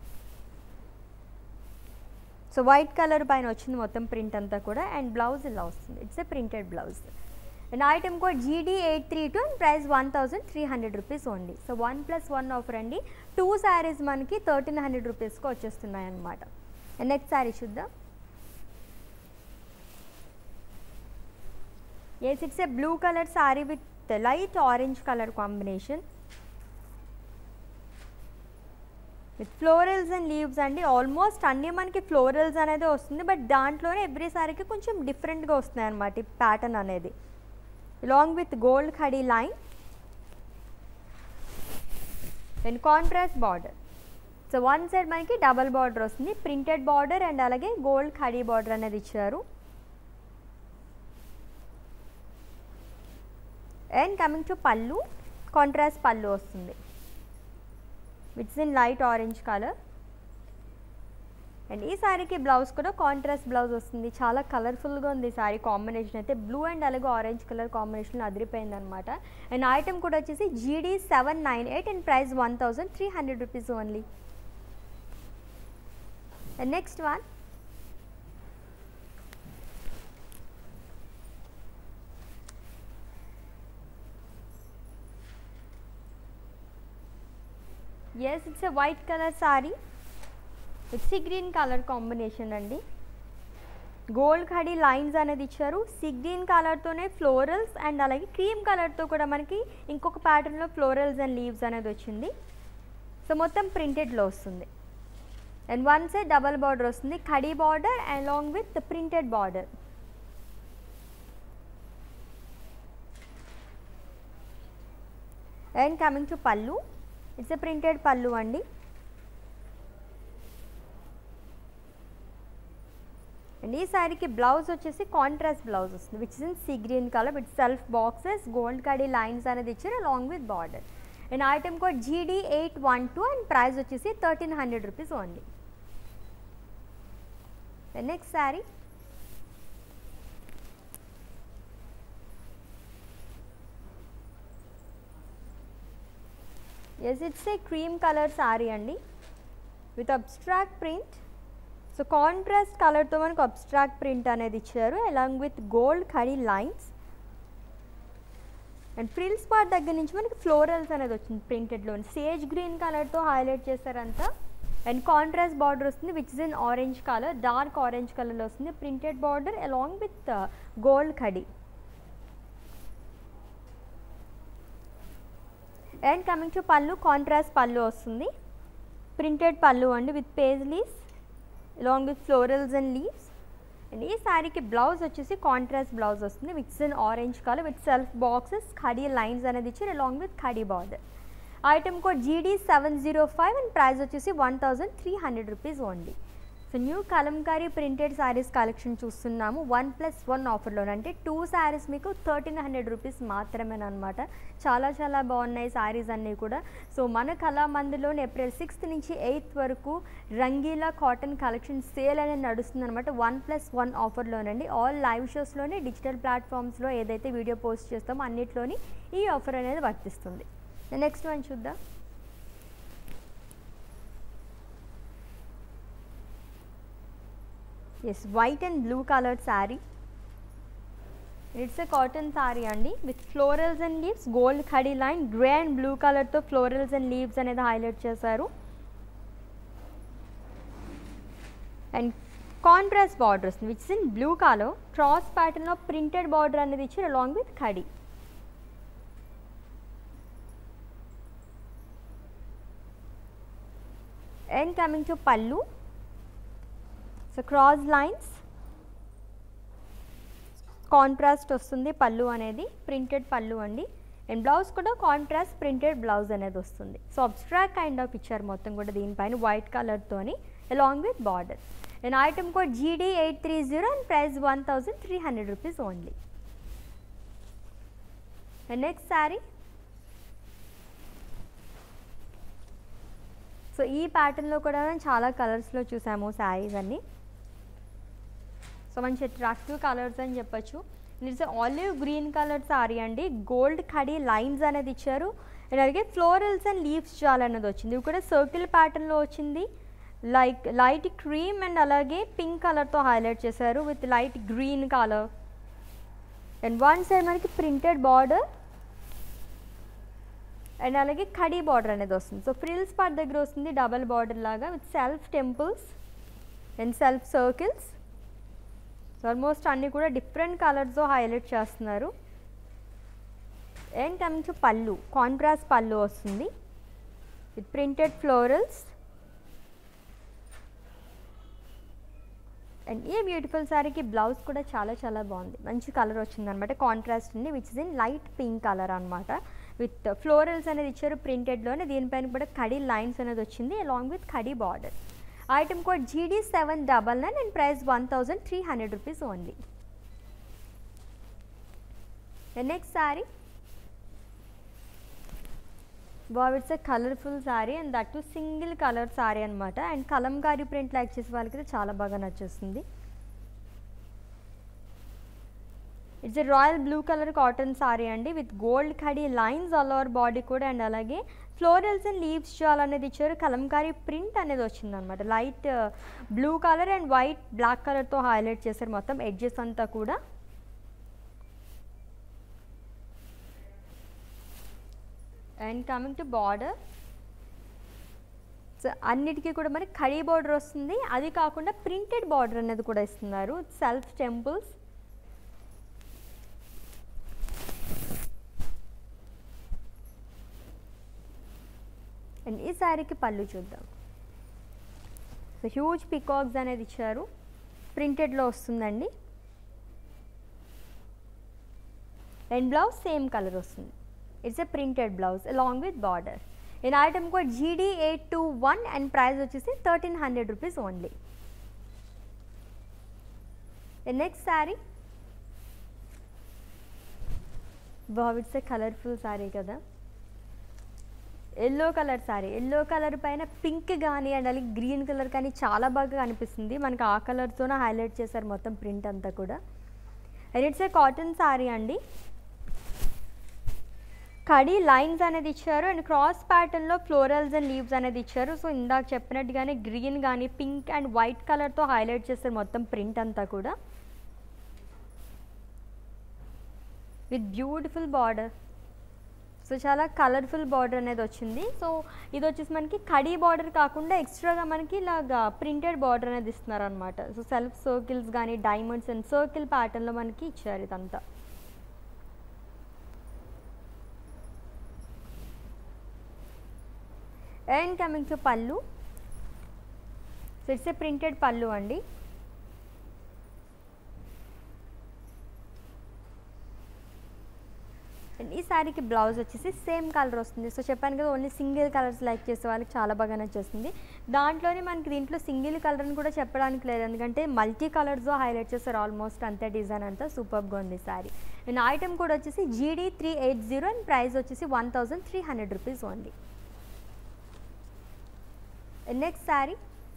సో వైట్ కలర్ పైన వచ్చింది మొత్తం ప్రింట్ అంతా కూడా అండ్ బ్లౌజ్ ఇలా వస్తుంది it's a printed blouse and item code జీడీ eight three two and price one thousand three hundred rupees only so one plus one offer అండి టూ శారీస్ మనకి థర్టీన్ హండ్రెడ్ రూపీస్కి వచ్చేస్తున్నాయి అనమాట అండ్ నెక్స్ట్ శారీ చూద్దాం yes it's a blue colour sari with light orange colour combination with florals and leaves అండి almost అన్నీ మనకి florals అనేది వస్తుంది బట్ దాంట్లోనే ఎవ్రీ సారీకి కొంచెం డిఫరెంట్గా వస్తున్నాయి అనమాట ఈ ప్యాటర్న్ అనేది లాంగ్ విత్ గోల్డ్ ఖడీ line and contrast border so one side మనకి డబల్ బార్డర్ వస్తుంది ప్రింటెడ్ బార్డర్ అండ్ అలాగే గోల్డ్ ఖడీ బార్డర్ అనేది ఇచ్చారు and coming to pallu contrast pallu వస్తుంది which's in light orange colour and ఈ శారీకి బ్లౌజ్ కూడా కాంట్రాస్ట్ బ్లౌజ్ వస్తుంది చాలా కలర్ఫుల్గా ఉంది ఈ శారీ కాంబినేషన్ అయితే బ్లూ అండ్ అలాగే ఆరెంజ్ కలర్ కాంబినేషన్ అదిరిపోయింది అనమాట అండ్ ఐటమ్ కూడా వచ్చేసి GD seven nine eight and price one thousand three hundred rupees only and next one yes it's a white colour sari with sea green colour combination అండి gold khadi lines అనేది ఇచ్చారు sea green కలర్తోనే florals and అలాగే cream కలర్తో కూడా మనకి ఇంకొక ప్యాటర్న్లో ఫ్లోరల్స్ అండ్ లీవ్స్ అనేది వచ్చింది సో మొత్తం ప్రింటెడ్లో వస్తుంది and one side double border వస్తుంది ఖడీ border along with printed border and coming to pallu it's a printed pallu అండి అండ్ ఈ శారీకి బ్లౌజ్ వచ్చేసి కాంట్రాస్ట్ బ్లౌజ్ వస్తుంది which is in sea green colour with self boxes gold khadi lines అనేది ఇచ్చారు along with border and item code జీడీ eight one two and price వచ్చేసి thirteen hundred rupees only next sari yes it's a cream colour sari అండి with abstract print so contrast కలర్తో మనకు abstract print అనేది ఇచ్చారు along with gold khadi lines and frills part దగ్గర నుంచి మనకి ఫ్లోరల్స్ అనేది వచ్చింది ప్రింటెడ్లో సేజ్ గ్రీన్ కలర్తో హైలైట్ చేశారంతా అండ్ కాంట్రాస్ట్ బార్డర్ వస్తుంది which is in orange colour dark orange కలర్లో వస్తుంది printed border along with gold ఖడీ and coming to pallu contrast pallu వస్తుంది ప్రింటెడ్ పళ్ళు అండి with paisleys along with florals and leaves and ఈ శారీకి బ్లౌజ్ వచ్చేసి కాంట్రాస్ట్ బ్లౌజ్ వస్తుంది which's in orange colour with self boxes ఖడీ లైన్స్ అనేది ఇచ్చారు along with khadi border item code జీడీ seven zero five and price వచ్చేసి one thousand three hundred rupees only so new Kalamkari printed saris collection చూస్తున్నాము one plus one ఆఫర్లో అంటే two saris మీకు thirteen hundred rupees మాత్రమేనమాట చాలా చాలా బాగున్నాయి శారీస్ అన్నీ కూడా సో మన కళామందిలో ఏప్రిల్ సిక్స్త్ నుంచి ఎయిత్ వరకు రంగీలా కాటన్ కలెక్షన్ సేల్ అనేది నడుస్తుంది అనమాట వన్ ప్లస్ వన్ ఆఫర్లోనండి ఆల్ లైవ్ షోస్లోనే డిజిటల్ ప్లాట్ఫామ్స్లో ఏదైతే వీడియో పోస్ట్ చేస్తామో అన్నిట్లోని ఈ ఆఫర్ అనేది వర్తిస్తుంది నెక్స్ట్ వన్ చూద్దాం yes white and blue coloured sari it's a cotton sari అండి with florals and leaves gold ఖడీ లైన్ గ్రే అండ్ బ్లూ కలర్తో ఫ్లోరల్స్ అండ్ లీవ్స్ అనేది హైలైట్ చేశారు అండ్ కాంట్రాస్ట్ బార్డర్ వస్తుంది which in blue colour cross ప్యాటర్న్లో printed border అనేది ఇచ్చారు along with khadi and coming to pallu so cross lines contrast వస్తుంది పళ్ళు అనేది ప్రింటెడ్ పళ్ళు అండి అండ్ బ్లౌజ్ కూడా కాంట్రాస్ట్ ప్రింటెడ్ బ్లౌజ్ అనేది వస్తుంది సో అబ్స్ట్రాక్ట్ కైండ్ ఆఫ్ ఇచ్చారు మొత్తం కూడా దీనిపైన వైట్ కలర్తోని along with border and item code జీడీ eight three zero and price one thousand three hundred rupees only and next sari so ఈ ప్యాటర్న్లో కూడా చాలా కలర్స్లో చూసాము శారీస్ అన్నీ సో మంచి అట్రాక్టివ్ కలర్స్ అని చెప్పొచ్చు it's olive green colour sorry అండి గోల్డ్ కడీ లైన్స్ అనేది ఇచ్చారు అండ్ అలాగే ఫ్లోరల్స్ అండ్ లీవ్స్ జాల్ అనేది వచ్చింది ఇవి కూడా సర్కిల్ ప్యాటర్న్లో వచ్చింది లైక్ లైట్ క్రీమ్ అండ్ అలాగే పింక్ కలర్తో హైలైట్ చేశారు with light green colour and one side మనకి ప్రింటెడ్ బార్డర్ అండ్ అలాగే కడీ బార్డర్ అనేది వస్తుంది సో ఫ్రిల్స్ పార్ట్ దగ్గర వస్తుంది డబల్ బార్డర్ లాగా with self temples and self circles so almost అన్నీ కూడా డిఫరెంట్ కలర్స్తో హైలైట్ చేస్తున్నారు and coming to pallu contrast pallu వస్తుంది విత్ ప్రింటెడ్ ఫ్లోరల్స్ అండ్ ఈ బ్యూటిఫుల్ శారీకి బ్లౌజ్ కూడా చాలా చాలా బాగుంది మంచి కలర్ వచ్చింది అనమాట కాంట్రాస్ట్ ఉంది which is in light pink colour అనమాట విత్ ఫ్లోరల్స్ అనేది ఇచ్చారు ప్రింటెడ్లోనే దీనిపైన కూడా కడీ లైన్స్ అనేది వచ్చింది along with khadi border item code జీడీ seven double nine and price one thousand three hundred rupees only next sari బాబ్ it's a colourful sari and that too single colour sari అనమాట అండ్ కలంకారీ ప్రింట్ లైక్ చేసే వాళ్ళకి అయితే చాలా బాగా నచ్చేస్తుంది it's a royal blue colour cotton sari అండి with gold khadi lines all over body కూడా అండ్ అలాగే ఫ్లోరల్స్ అండ్ లీవ్స్ జాల్ అనేది ఇచ్చారు కలంకారీ ప్రింట్ అనేది వచ్చిందనమాట light blue colour and white black కలర్తో హైలైట్ చేశారు మొత్తం ఎడ్జెస్ అంతా కూడా and coming to border so అన్నిటికీ కూడా మరి కడీ బార్డర్ వస్తుంది అది కాకుండా ప్రింటెడ్ బార్డర్ అనేది కూడా ఇస్తున్నారు సెల్ఫ్ టెంపుల్స్ అండ్ ఈ శారీకి పళ్ళు చూద్దాం సో హ్యూజ్ పికాక్స్ అనేది ఇచ్చారు ప్రింటెడ్లో వస్తుందండి అండ్ బ్లౌజ్ సేమ్ కలర్ వస్తుంది it's a printed blouse along with border in item code జీడీ eight two one and price వచ్చేసి thirteen hundred rupees only next sari బాబ్ ఇట్స్ ఎ కలర్ఫుల్ శారీ కదా yellow colour sari yellow colour పైన pink కానీ and అలాగే green colour కానీ చాలా బాగా కనిపిస్తుంది మనకి ఆ కలర్తోనే హైలైట్ చేశారు మొత్తం ప్రింట్ అంతా కూడా and it's a cotton sari అండి కడి లైన్స్ అనేది ఇచ్చారు అండ్ క్రాస్ ప్యాటర్న్లో ఫ్లోరల్స్ అండ్ లీవ్స్ అనేది ఇచ్చారు సో ఇందాక చెప్పినట్టుగానే గ్రీన్ కానీ పింక్ అండ్ వైట్ కలర్తో హైలైట్ చేస్తారు మొత్తం ప్రింట్ అంతా కూడా విత్ బ్యూటిఫుల్ బార్డర్ సో చాలా కలర్ఫుల్ బార్డర్ అనేది వచ్చింది సో ఇది వచ్చేసి మనకి కడీ బార్డర్ కాకుండా ఎక్స్ట్రాగా మనకి ఇలాగా ప్రింటెడ్ బార్డర్ అనేది ఇస్తున్నారు అనమాట సో సెల్ఫ్ సర్కిల్స్ కానీ డైమండ్స్ అండ్ సర్కిల్ ప్యాటర్న్లో మనకి ఇచ్చారు ఇదంతా and coming to pallu so it's a printed pallu అండి అండ్ ఈ శారీకి బ్లౌజ్ వచ్చేసి సేమ్ కలర్ వస్తుంది సో చెప్పాను కదా ఓన్లీ సింగిల్ కలర్స్ లైక్ చేసే వాళ్ళకి చాలా బాగా నచ్చేస్తుంది దాంట్లోనే మనకి దీంట్లో సింగిల్ కలర్ అని కూడా చెప్పడానికి లేదు ఎందుకంటే మల్టీ కలర్స్తో హైలైట్ చేస్తారు ఆల్మోస్ట్ అంతే డిజైన్ అంతా సూపర్గా ఉంది శారీ అండ్ ఐటమ్ కూడా వచ్చేసి G D three eight zero and price వచ్చేసి one thousand three hundred rupees only next sari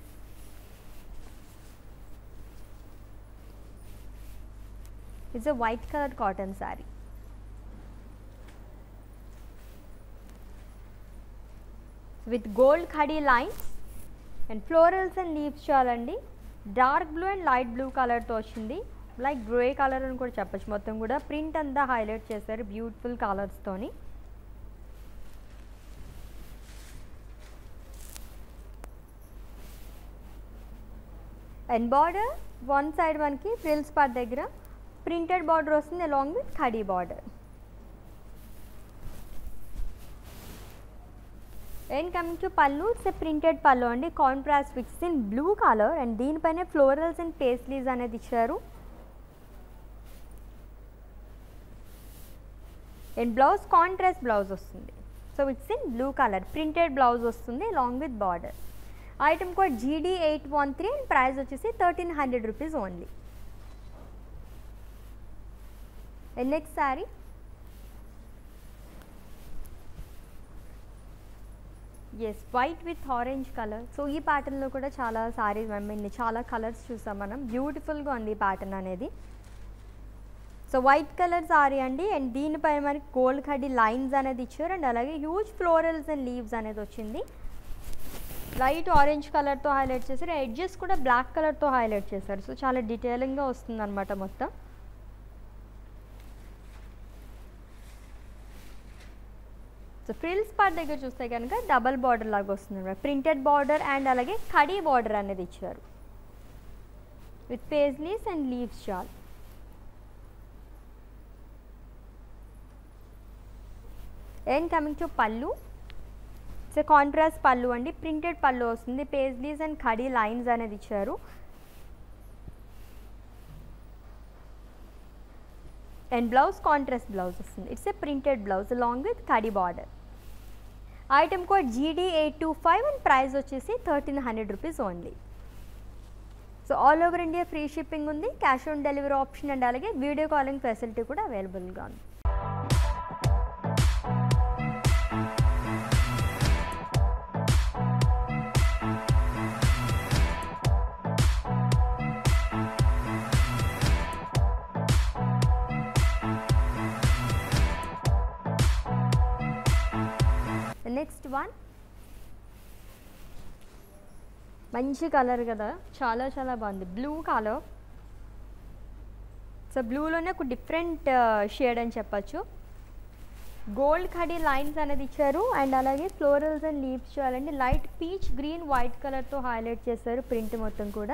it's a white colour cotton sari with gold khadi lines and florals and leaves చాలండి dark blue and light blue కలర్తో వచ్చింది like grey colour అని కూడా చెప్పచ్చు మొత్తం కూడా print అంతా హైలైట్ చేశారు బ్యూటిఫుల్ కలర్స్తోని అండ్ బార్డర్ వన్ సైడ్ మనకి ఫ్రిల్స్ పార్ట్ దగ్గర ప్రింటెడ్ బార్డర్ వస్తుంది along with khadi border and coming to pallu it's a printed pallu అండి contrast fix in blue colour and దీనిపైన ఫ్లోరల్స్ అండ్ పేస్లీస్ అనేది ఇచ్చారు అండ్ బ్లౌజ్ కాంట్రాస్ట్ బ్లౌజ్ వస్తుంది so it's in blue colour printed blouse వస్తుంది along with border item code జీడీ eight one three and price వచ్చేసి thirteen hundred rupees only and next sari is white with orange colour so ఈ ప్యాటర్న్లో కూడా చాలా saris I mean చాలా colours చూసాం మనం బ్యూటిఫుల్గా ఉంది ఈ ప్యాటర్న్ అనేది సో వైట్ కలర్ సారీ అండి అండ్ దీనిపై మనకి గోల్డ్ కడ్డీ లైన్స్ అనేది ఇచ్చారు అండ్ అలాగే హ్యూజ్ ఫ్లోరల్స్ అండ్ లీవ్స్ అనేది వచ్చింది లైట్ ఆరెంజ్ కలర్తో హైలైట్ చేశారు ఎడ్జెస్ కూడా బ్లాక్ కలర్తో హైలైట్ చేశారు సో చాలా డీటెయిలింగ్గా వస్తుంది అనమాట మొత్తం సో ఫ్రిల్స్ పార్ట్ దగ్గర చూస్తే కనుక డబల్ బార్డర్ లాగా వస్తుంది ప్రింటెడ్ బార్డర్ అండ్ అలాగే కడీ బార్డర్ అనేది ఇచ్చారు with paisleys and leaves shawl and coming to pallu so contrast pallu అండి ప్రింటెడ్ పళ్ళు వస్తుంది పేజ్లీస్ అండ్ కడీ లైన్స్ అనేది ఇచ్చారు అండ్ బ్లౌజ్ కాంట్రాస్ట్ బ్లౌజ్ వస్తుంది it's a printed blouse along with khadi border item code జీడీ eight two five and price వచ్చేసి thirteen hundred rupees only so all over India free shipping ఉంది cash on delivery option and అలాగే video calling facility కూడా అవైలబుల్గా ఉంది next one మంచి colour కదా చాలా చాలా బాగుంది బ్లూ కలర్ సో బ్లూలోనే ఒక డిఫరెంట్ షేడ్ అని చెప్పచ్చు గోల్డ్ కడీ లైన్స్ అనేది ఇచ్చారు అండ్ అలాగే ఫ్లోరల్స్ అండ్ లీవ్స్ చేయాలండి లైట్ పీచ్ గ్రీన్ వైట్ కలర్తో హైలైట్ చేశారు ప్రింట్ మొత్తం కూడా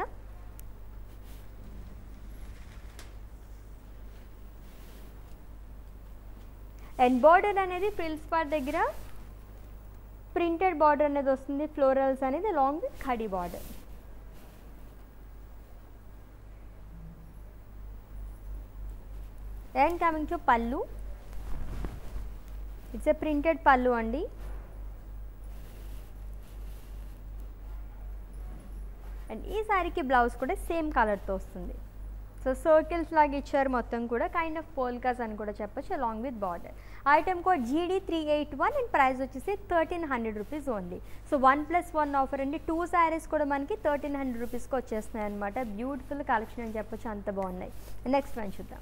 అండ్ బార్డర్ అనేది ఫ్రిల్స్ పార్ట్ దగ్గర ప్రింటెడ్ బార్డర్ అనేది వస్తుంది ఫ్లోరల్స్ అనేది long with khadi border and coming to pallu it's a printed pallu అండి అండ్ ఈ శారీకి బ్లౌజ్ కూడా సేమ్ కలర్తో వస్తుంది సో సర్కిల్స్ లాగా ఇచ్చారు మొత్తం కూడా కైండ్ ఆఫ్ పోల్కాస్ అని కూడా చెప్పొచ్చు along with border item code జీడీ three eight one and price వచ్చేసి thirteen hundred rupees only so one plus one offer అండి టూ శారీస్ కూడా మనకి థర్టీన్ హండ్రెడ్ రూపీస్కి వచ్చేస్తున్నాయి అనమాట బ్యూటిఫుల్ కలెక్షన్ అని చెప్పొచ్చు అంత బాగున్నాయి నెక్స్ట్ వన్ చూద్దాం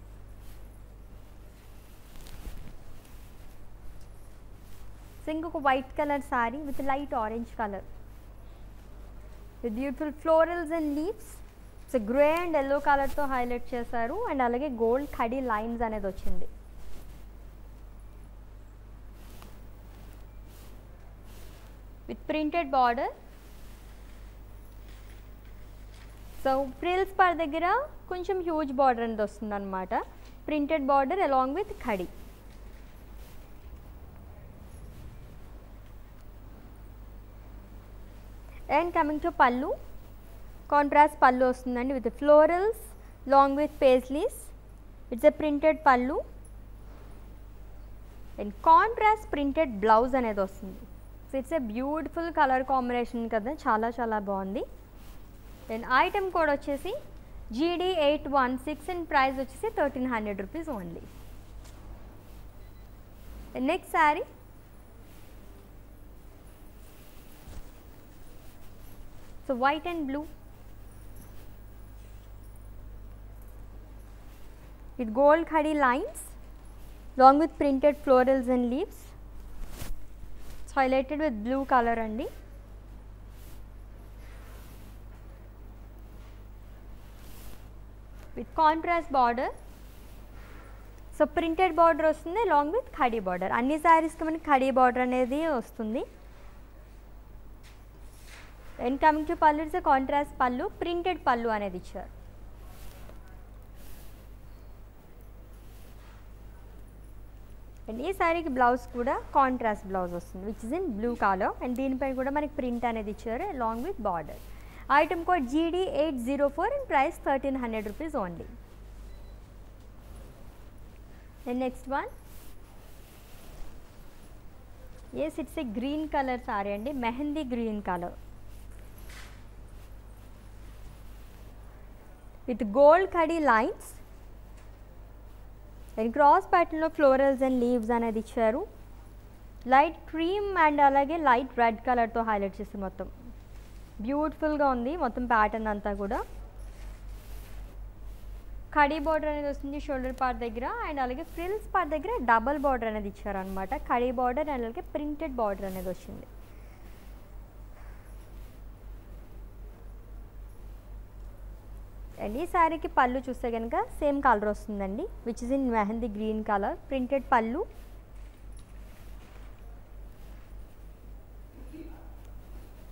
సో ఇంకొక white colour sari with light orange colour with beautiful florals and leaves so grey and yellow కలర్తో హైలైట్ చేశారు అండ్ అలాగే గోల్డ్ కడీ లైన్స్ అనేది వచ్చింది with printed border so frills part దగ్గర కొంచెం హ్యూజ్ బార్డర్ అనేది వస్తుంది అనమాట printed border along with khadi and coming to pallu contrast pallu వస్తుందండి with florals long with paisleys it's a printed pallu and contrast printed blouse అనేది వస్తుంది so it's a beautiful colour combination కదా చాలా చాలా బాగుంది దెన్ ఐటమ్ కోడ్ వచ్చేసి జీడీ eight one six and price వచ్చేసి thirteen hundred rupees only next sari so white and blue with gold khadi lines along with printed florals and leaves it's highlighted with blue color అండి with contrast border so printed border వస్తుంది long with khadi border అన్ని శారీస్కి మనకి khadi border అనేది వస్తుంది and coming to pallu it's contrast pallu printed pallu అనేది ఇచ్చారు and ఈ శారీకి బ్లౌజ్ కూడా కాంట్రాస్ట్ బ్లౌజ్ వస్తుంది which is in blue colour and దీనిపై కూడా మనకి ప్రింట్ అనేది ఇచ్చారు long with border item code జీడీ eight zero four and price thirteen hundred rupees only and next one yes it's a green colour sorry అండి mehndi green colour with gold khadi lines and cross ప్యాటర్న్లో florals and leaves అనేది ఇచ్చారు light cream and అలాగే light red కలర్తో highlight చేసి మొత్తం బ్యూటిఫుల్గా ఉంది మొత్తం ప్యాటర్న్ అంతా కూడా కడీ బార్డర్ అనేది వస్తుంది షోల్డర్ పార్ట్ దగ్గర అండ్ అలాగే ఫ్రిల్స్ పార్ట్ దగ్గర డబల్ బార్డర్ అనేది ఇచ్చారనమాట కడీ బార్డర్ అండ్ అలాగే ప్రింటెడ్ బార్డర్ అనేది వచ్చింది అండ్ ఈ శారీకి పళ్ళు చూస్తే కనుక సేమ్ కలర్ వస్తుందండి which is in mehndi green colour printed pallu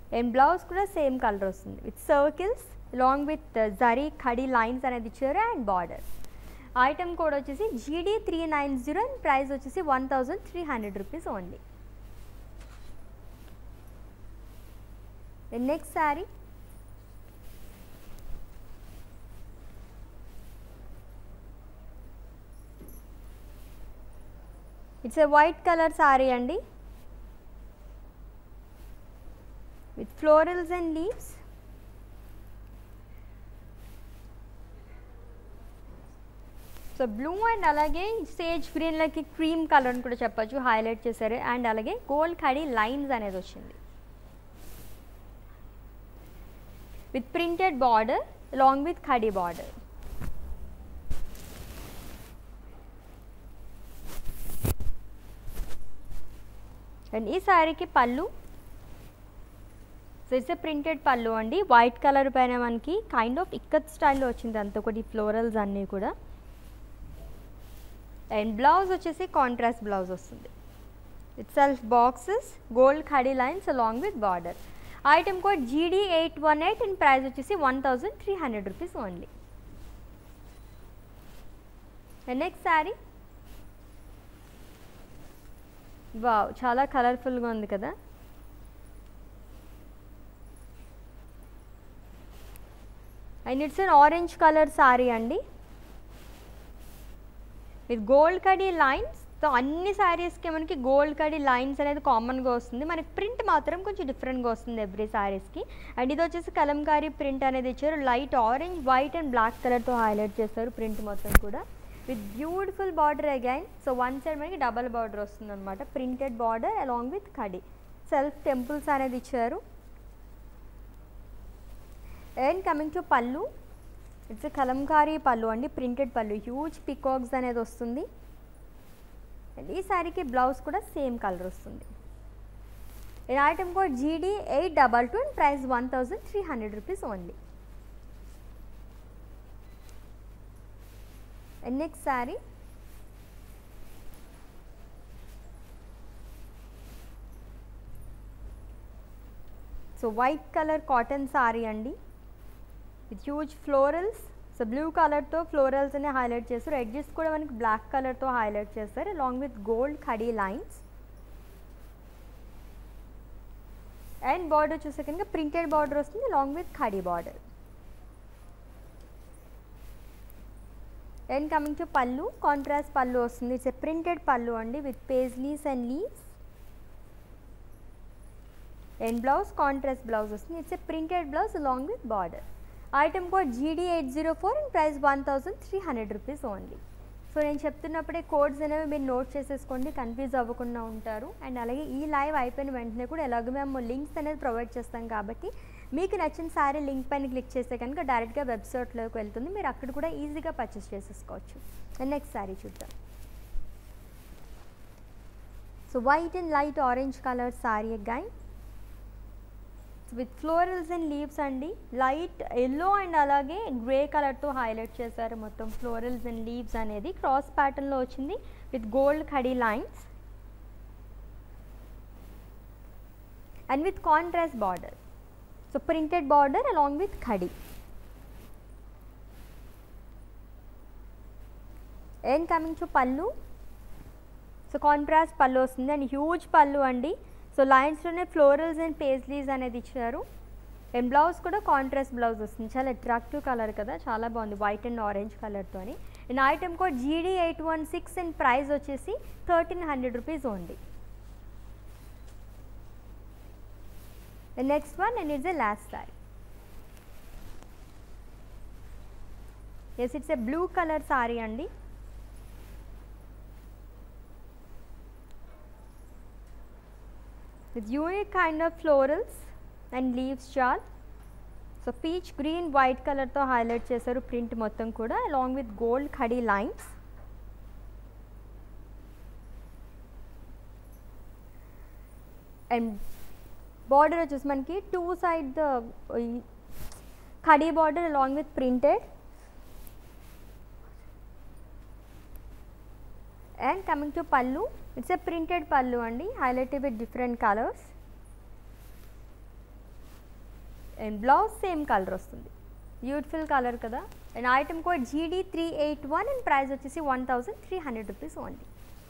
and blouse కూడా సేమ్ కలర్ వస్తుంది with circles long with zari khadi lines అనేది ఇచ్చారు అండ్ బార్డర్ ఐటమ్ కోడ్ వచ్చేసి G D three nine zero and price వచ్చేసి one thousand three hundred rupees only next sari it's a white colour sorry అండి with florals and leaves so blue and అలాగే sage గ్రీన్లకి cream colour అని కూడా చెప్పొచ్చు highlight చేశారు and అలాగే గోల్డ్ కడీ లైన్స్ అనేది వచ్చింది with printed border along with khadi border and ఈ శారీకి పళ్ళు సో ఇట్స్ ప్రింటెడ్ పళ్ళు అండి వైట్ కలర్ పైన మనకి కైండ్ ఆఫ్ ఇక్కత్ స్టైల్లో వచ్చింది అంత ఒకటి ఫ్లోరల్స్ అన్నీ కూడా అండ్ బ్లౌజ్ వచ్చేసి కాంట్రాస్ట్ బ్లౌజ్ వస్తుంది it self boxes gold khadi lines along with border item code జీడీ eight one eight and price వచ్చేసి one thousand three hundred rupees only and next sari wow చాలా కలర్ఫుల్గా ఉంది కదా and it's an orange colour sorry అండి with gold khadi lines so అన్ని శారీస్కి మనకి గోల్డ్ కడీ లైన్స్ అనేది కామన్గా వస్తుంది మనకి ప్రింట్ మాత్రం కొంచెం డిఫరెంట్గా వస్తుంది ఎవ్రీ శారీస్కి అండ్ ఇది వచ్చేసి కలంకారీ ప్రింట్ అనేది ఇచ్చారు light orange white and black కలర్తో హైలైట్ చేస్తారు ప్రింట్ మొత్తం కూడా with beautiful border again so one side మనకి డబల్ బార్డర్ వస్తుంది అనమాట printed border along with khadi self temples అనేది ఇచ్చారు and coming to pallu it's kalamkari pallu అండి ప్రింటెడ్ పళ్ళు హ్యూజ్ పికాక్స్ అనేది వస్తుంది అండ్ ఈ శారీకి బ్లౌజ్ కూడా సేమ్ కలర్ వస్తుంది ఈ ఐటమ్ కోడ్ జీడీ eight double two and price one thousand three hundred rupees only and next sari so white colour cotton sari అండి with huge florals so blue కలర్తో ఫ్లోరల్స్ అనే హైలైట్ చేస్తారు ఎడ్జెస్ కూడా మనకి బ్లాక్ కలర్తో హైలైట్ చేస్తారు along with gold khadi lines and border చూసే కనుక ప్రింటెడ్ బార్డర్ వస్తుంది along with khadi border and coming to pallu contrast pallu వస్తుంది ఇట్స్ ఎ ప్రింటెడ్ పళ్ళు అండి with paisleys and leaves and blouse contrast blouse వస్తుంది it's a printed blouse along with border item code జీడీ eight zero four and price one thousand three hundred rupees only so నేను చెప్తున్నప్పుడే codes అనేవి మీరు note చేసేసుకోండి confuse అవ్వకుండా ఉంటారు and అలాగే ఈ లైవ్ అయిపోయిన వెంటనే కూడా ఎలాగో మేము లింక్స్ అనేది ప్రొవైడ్ చేస్తాం కాబట్టి మీకు నచ్చిన సారీ లింక్ పైన క్లిక్ చేస్తే కనుక డైరెక్ట్గా వెబ్సైట్లోకి వెళ్తుంది మీరు అక్కడ కూడా ఈజీగా పర్చేస్ చేసేసుకోవచ్చు అండ్ నెక్స్ట్ సారీ చూద్దాం so white and light orange colour saree again with florals and leaves అండి లైట్ ఎల్లో అండ్ అలాగే గ్రే కలర్తో హైలైట్ చేశారు మొత్తం ఫ్లోరల్స్ అండ్ లీవ్స్ అనేది క్రాస్ ప్యాటర్న్లో వచ్చింది with gold khadi lines and with contrast border so printed border along with khadi and coming to pallu so contrast pallu వస్తుంది and huge pallu అండి సో లైన్స్లోనే ఫ్లోరల్స్ అండ్ పేస్లీస్ అనేది ఇచ్చారు అండ్ బ్లౌజ్ కూడా కాంట్రాస్ట్ బ్లౌజ్ వస్తుంది చాలా అట్రాక్టివ్ కలర్ కదా చాలా బాగుంది వైట్ అండ్ ఆరెంజ్ కలర్తోని అండ్ ఐటమ్ కోడ్ జీడీ eight one six and price వచ్చేసి thirteen hundred rupees only next one and it's a last saree yes it's a blue colour sorry అండి with unique kind of florals and leaves చాల్ so peach green white కలర్తో highlight చేశారు print మొత్తం కూడా along with gold khadi lines and border వచ్చేసి మనకి two side the khadi border along with printed and coming to pallu it's a printed pallu అండి highlighted with different colours and blouse same colour వస్తుంది beautiful colour కదా and item code జీడీ three eight one and price వచ్చేసి one thousand three hundred rupees only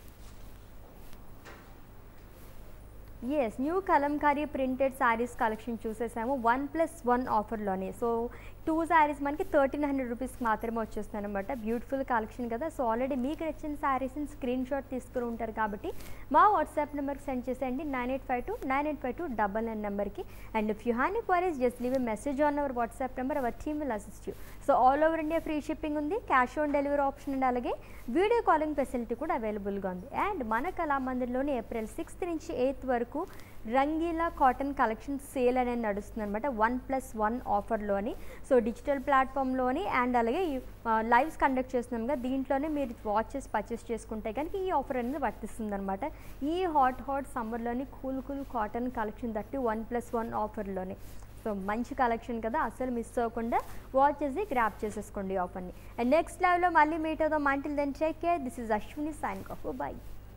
yes new Kalamkari printed saris collection చూసేసాము one plus one ఆఫర్లోనే so two saris మనకి thirteen hundred రూపీస్కి మాత్రమే వచ్చేస్తాయి అనమాట బ్యూటిఫుల్ కలెక్షన్ కదా సో ఆల్రెడీ మీకు నచ్చిన శారీస్ని స్క్రీన్ షాట్ తీసుకుని ఉంటారు కాబట్టి మా వాట్సాప్ నెంబర్కి సెండ్ చేసేయండి nine eight five two nine eight five two double nine నెంబర్కి and if you have queries just leave a message on our WhatsApp number our team will assist you so all over India free shipping ఉంది cash on delivery option and అలాగే video calling facility కూడా అవైలబుల్గా ఉంది and మన కళామందిర్లోని April sixth నుంచి eighth వరకు Rangeela cotton collection sale అనేది నడుస్తుంది అనమాట వన్ ప్లస్ వన్ ఆఫర్లోని సో డిజిటల్ ప్లాట్ఫామ్లోని అండ్ అలాగే లైవ్స్ కండక్ట్ చేస్తున్నాం కదా దీంట్లోనే మీరు వాచెస్ పర్చేస్ చేసుకుంటే కనుక ఈ ఆఫర్ అనేది వర్తిస్తుంది అనమాట ఈ హాట్ హాట్ సమ్మర్లోని కూల్ కూల్ కాటన్ కలెక్షన్ తట్టి వన్ ప్లస్ వన్ ఆఫర్లోనే సో మంచి కలెక్షన్ కదా అసలు మిస్ అవ్వకుండా వాచ్ చేసి గ్రాప్ చేసేసుకోండి ఈ ఆఫర్ని అండ్ నెక్స్ట్ లైవ్లో మళ్ళీ మీట్ అవుదాం until then take care this is Ashwini sign off bye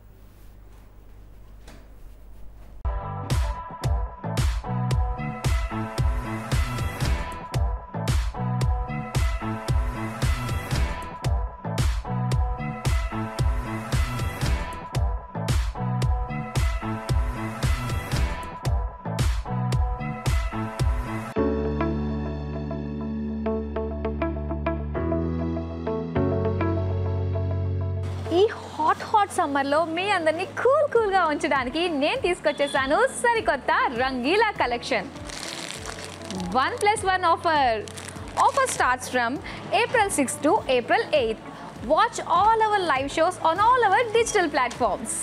ఈ హాట్ హాట్ సమ్మర్లో మీ అందరినీ కూల్ కూల్గా ఉంచడానికి నేను తీసుకొచ్చేసాను సరికొత్త Rangeela collection one plus one offer offer starts from April six to April eighth watch all our live shows on all our digital platforms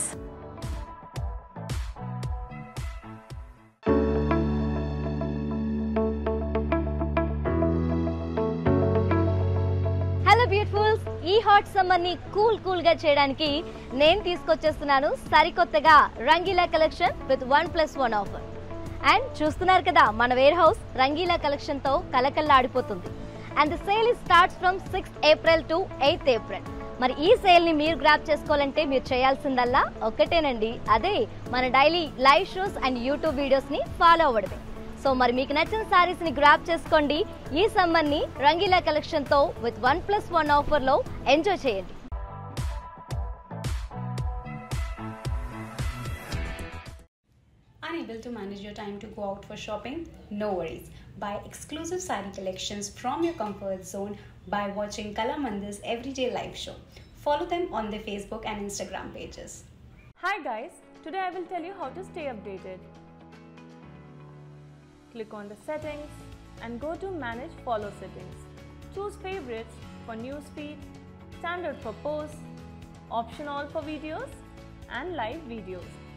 hello beautifuls ఈ హాట్ సమ్మర్ ని కూల్ కూల్ గా చేయడానికి నేను తీసుకొచ్చేస్తున్నాను సరికొత్తగా Rangeela collection with one plus one offer and చూస్తున్నారు కదా మన వేర్ హౌస్ రంగీలా కలెక్షన్ తో కలకల్లాడిపోతుంది and the sale is starts from sixth April to eighth April మరి ఈ సేల్ ని మీరు గ్రాప్ చేసుకోవాలంటే మీరు చేయాల్సిందల్లా ఒకటేనండి అదే మన daily live shows and YouTube videos ని ఫాలో అవ్వడమే సో మరి మీకు నచ్చిన సారీస్ ని గ్రాప్ చేసుకోండి ఈ సమ్మర్ ని రంగీలా కలెక్షన్ తో with one plus one offer లో ఎంజాయ్ చేయండి Unable to manage your time to go out for shopping? No worries. Buy exclusive sari collections from your comfort zone by watching Kala Mandir's everyday live show. Follow them on their Facebook and Instagram pages. Hi guys, today I will tell you how to stay updated. Click on the settings and go to manage follow settings. Choose favorites for newsfeed, standard for posts, option all for videos and live videos.